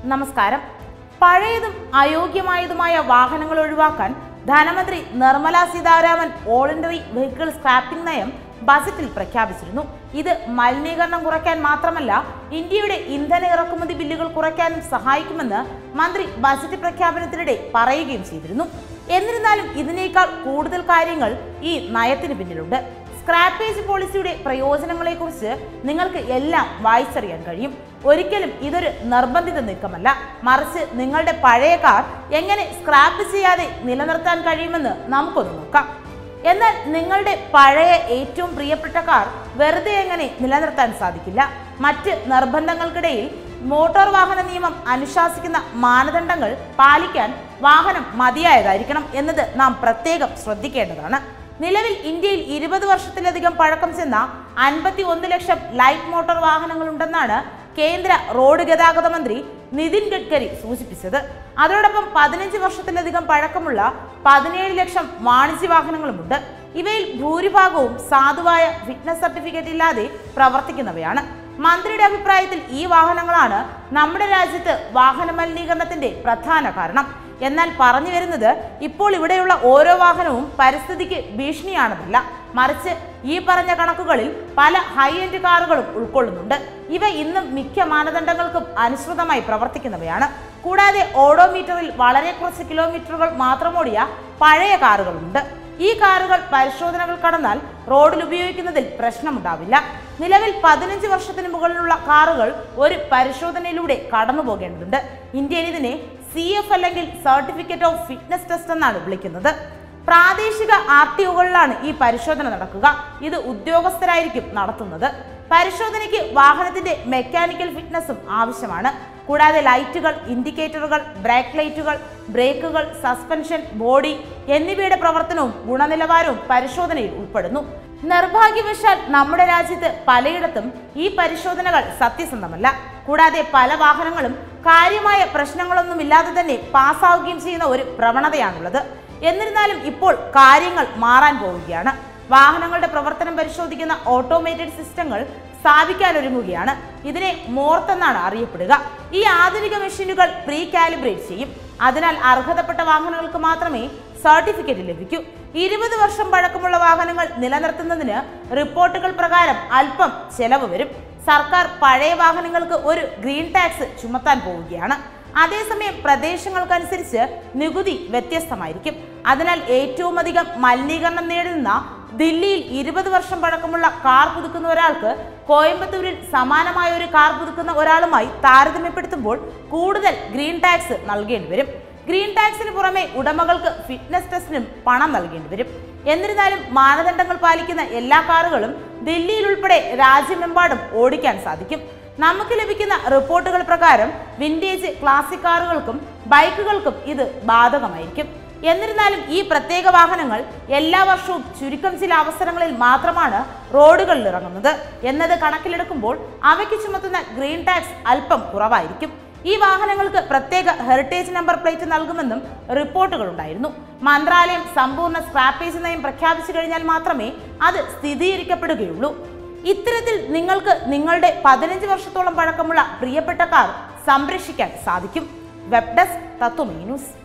നമസ്കാരം പഴയതും അയോഗ്യമായതുമായ വാഹനങ്ങൾ ഒഴിവാക്കാൻ ധനമന്ത്രി Nirmala Sitharaman all India vehicle scrapping നയം ബജറ്റിൽ പ്രഖ്യാപിച്ചിരുന്നു ഇത് മലിനീകരണം കുറയ്ക്കാൻ മാത്രമല്ല ഇന്ത്യയുടെ ഇന്ധന ഇറക്കുമതി ബില്ലുകൾ കുറയ്ക്കാനും സഹായിക്കുമെന്ന് മന്ത്രി ബജറ്റ് പ്രഖ്യാപനത്തിനിടെ പറയുകയും ചെയ്തിരുന്നു എന്നിരുന്നാലും ഇതിനേക്കാൾ കൂടുതൽ കാര്യങ്ങൾ ഈ നയത്തിന് പിന്നിലുണ്ട് സ്ക്രാപ്പേജ് പോളിസിയുടെ പ്രയോജനങ്ങളെക്കുറിച്ച് നിങ്ങൾക്ക് എല്ലാം വായിച്ചറിയാൻ കഴിയും ഒരിക്കലും ഇതൊരു നിർബന്ധിത നീക്കമല്ല മറിച്ച് നിങ്ങളുടെ പഴയ കാർ എങ്ങനെ സ്ക്രാപ്പ് ചെയ്യാതെ നിലനിർത്താൻ കഴിയുമെന്ന് നമുക്കൊന്ന് നോക്കാം എന്നാൽ നിങ്ങളുടെ പഴയ ഏറ്റവും പ്രിയപ്പെട്ട കാർ വെറുതെ എങ്ങനെ നിലനിർത്താൻ സാധിക്കില്ല മറ്റ് നിർബന്ധങ്ങൾക്കിടയിൽ മോട്ടോർ വാഹന നിയമം അനുശാസിക്കുന്ന മാനദണ്ഡങ്ങൾ പാലിക്കാൻ വാഹനം മതിയായതായിരിക്കണം എന്നത് നാം പ്രത്യേകം ശ്രദ്ധിക്കേണ്ടതാണ് നിലവിൽ ഇന്ത്യയിൽ ഇരുപത് വർഷത്തിലധികം പഴക്കം ചെന്ന അൻപത്തി ഒന്ന് ലക്ഷം ലൈറ്റ് മോട്ടോർ വാഹനങ്ങളുണ്ടെന്നാണ് കേന്ദ്ര റോഡ് ഗതാഗത മന്ത്രി നിതിൻ ഗഡ്കരി സൂചിപ്പിച്ചത് അതോടൊപ്പം പതിനഞ്ച് വർഷത്തിലധികം പഴക്കമുള്ള പതിനേഴ് ലക്ഷം വാണിജ്യ വാഹനങ്ങളുമുണ്ട് ഇവയിൽ ഭൂരിഭാഗവും സാധുവായ ഫിറ്റ്നസ് സർട്ടിഫിക്കറ്റ് ഇല്ലാതെ പ്രവർത്തിക്കുന്നവയാണ് മന്ത്രിയുടെ അഭിപ്രായത്തിൽ ഈ വാഹനങ്ങളാണ് നമ്മുടെ രാജ്യത്ത് വാഹന മലിനീകരണത്തിന്റെ പ്രധാന കാരണം എന്നാൽ പറഞ്ഞു വരുന്നത് ഇപ്പോൾ ഇവിടെയുള്ള ഓരോ വാഹനവും പരിസ്ഥിതിക്ക് ഭീഷണിയാണെന്നല്ല മറിച്ച് ഈ പറഞ്ഞ കണക്കുകളിൽ പല ഹൈ എൻഡ് കാറുകളും ഉൾക്കൊള്ളുന്നുണ്ട് ഇവ ഇന്നും മിക്ക മാനദണ്ഡങ്ങൾക്കും അനുസൃതമായി പ്രവർത്തിക്കുന്നവയാണ് കൂടാതെ ഓഡോമീറ്ററിൽ വളരെ കുറച്ച് കിലോമീറ്ററുകൾ മാത്രമോടിയ പഴയ കാറുകളുണ്ട് ഈ കാറുകൾ പരിശോധനകൾ കടന്നാൽ റോഡിൽ ഉപയോഗിക്കുന്നതിൽ പ്രശ്നമുണ്ടാവില്ല നിലവിൽ പതിനഞ്ച് വർഷത്തിന് മുകളിലുള്ള കാറുകൾ ഒരു പരിശോധനയിലൂടെ കടന്നു പോകേണ്ടതുണ്ട് ഇന്ത്യയിൽ ഇതിനെ സി എഫ് അല്ലെങ്കിൽ സർട്ടിഫിക്കറ്റ് ഓഫ് ഫിറ്റ്നസ് ടെസ്റ്റ് എന്നാണ് വിളിക്കുന്നത് പ്രാദേശിക ആർ ടി ഒകളിലാണ് ഈ പരിശോധന നടക്കുക ഇത് ഉദ്യോഗസ്ഥരായിരിക്കും നടത്തുന്നത് പരിശോധനയ്ക്ക് വാഹനത്തിന്റെ മെക്കാനിക്കൽ ഫിറ്റ്നസും ആവശ്യമാണ് കൂടാതെ ലൈറ്റുകൾ ഇൻഡിക്കേറ്ററുകൾ ബ്രേക്ക് ലൈറ്റുകൾ ബ്രേക്കുകൾ സസ്പെൻഷൻ ബോഡി എന്നിവയുടെ പ്രവർത്തനവും ഗുണനിലവാരവും പരിശോധനയിൽ ഉൾപ്പെടുന്നു നിർഭാഗ്യവശാൽ നമ്മുടെ രാജ്യത്ത് പലയിടത്തും ഈ പരിശോധനകൾ സത്യസന്ധമല്ല കൂടാതെ പല വാഹനങ്ങളും കാര്യമായ പ്രശ്നങ്ങളൊന്നുമില്ലാതെ തന്നെ പാസ്സാവുകയും ചെയ്യുന്ന ഒരു പ്രവണതയാണുള്ളത് എന്നിരുന്നാലും ഇപ്പോൾ കാര്യങ്ങൾ മാറാൻ പോവുകയാണ് വാഹനങ്ങളുടെ പ്രവർത്തനം പരിശോധിക്കുന്ന ഓട്ടോമേറ്റഡ് സിസ്റ്റങ്ങൾ സ്ഥാപിക്കാനൊരുങ്ങുകയാണ് ഇതിനെ മോർത്ത് എന്നാണ് അറിയപ്പെടുക ഈ ആധുനിക മെഷീനുകൾ പ്രീ കാലിബ്രേറ്റ് ചെയ്യും അതിനാൽ അർഹതപ്പെട്ട വാഹനങ്ങൾക്ക് മാത്രമേ സർട്ടിഫിക്കറ്റ് ലഭിക്കൂ ഇരുപത് വർഷം പഴക്കമുള്ള വാഹനങ്ങൾ നിലനിർത്തുന്നതിന് റിപ്പോർട്ടുകൾ പ്രകാരം അല്പം ചെലവ് വരും സർക്കാർ പഴയ വാഹനങ്ങൾക്ക് ഒരു ഗ്രീൻ ടാക്സ് ചുമത്താൻ പോവുകയാണ് അതേസമയം പ്രദേശങ്ങൾക്കനുസരിച്ച് നികുതി വ്യത്യസ്തമായിരിക്കും അതിനാൽ ഏറ്റവും അധികം മലിനീകരണം നേരിടുന്ന ദില്ലിയിൽ ഇരുപത് വർഷം പഴക്കമുള്ള കാർ പുതുക്കുന്ന ഒരാൾക്ക് കോയമ്പത്തൂരിൽ സമാനമായ ഒരു കാർ പുതുക്കുന്ന ഒരാളുമായി താരതമ്യപ്പെടുത്തുമ്പോൾ കൂടുതൽ ഗ്രീൻ ടാക്സ് നൽകേണ്ടി വരും ഗ്രീൻ ടാക്സിന് പുറമെ ഉടമകൾക്ക് ഫിറ്റ്നസ് ടെസ്റ്റിനും പണം നൽകേണ്ടി വരും എന്നിരുന്നാലും മാനദണ്ഡങ്ങൾ പാലിക്കുന്ന എല്ലാ കാറുകളും ദില്ലിയിൽ ഉൾപ്പെടെ രാജ്യമെമ്പാടും ഓടിക്കാൻ സാധിക്കും നമുക്ക് ലഭിക്കുന്ന റിപ്പോർട്ടുകൾ പ്രകാരം വിന്റേജ് ക്ലാസിക് കാറുകൾക്കും ബൈക്കുകൾക്കും ഇത് ബാധകമായിരിക്കും എന്നിരുന്നാലും ഈ പ്രത്യേക വാഹനങ്ങൾ എല്ലാ വർഷവും ചുരുക്കം ചില അവസരങ്ങളിൽ മാത്രമാണ് റോഡുകളിൽ ഇറങ്ങുന്നത് എന്നത് കണക്കിലെടുക്കുമ്പോൾ അവയ്ക്ക് ചുമത്തുന്ന ഗ്രീൻ ടാക്സ് അല്പം കുറവായിരിക്കും ഈ വാഹനങ്ങൾക്ക് പ്രത്യേക ഹെറിറ്റേജ് നമ്പർ പ്ലേറ്റ് നൽകുമെന്നും റിപ്പോർട്ടുകൾ ഉണ്ടായിരുന്നു മന്ത്രാലയം സമ്പൂർണ്ണ സ്ക്രാപ്പേജ് നയം പ്രഖ്യാപിച്ചു കഴിഞ്ഞാൽ മാത്രമേ അത് സ്ഥിരീകരിക്കപ്പെടുകയുള്ളൂ ഇത്തരത്തിൽ നിങ്ങൾക്ക് നിങ്ങളുടെ പതിനഞ്ച് വർഷത്തോളം പഴക്കമുള്ള പ്രിയപ്പെട്ട കാർ സംരക്ഷിക്കാൻ സാധിക്കും വെബ് ഡെസ്ക് തത്വമേ ന്യൂസ്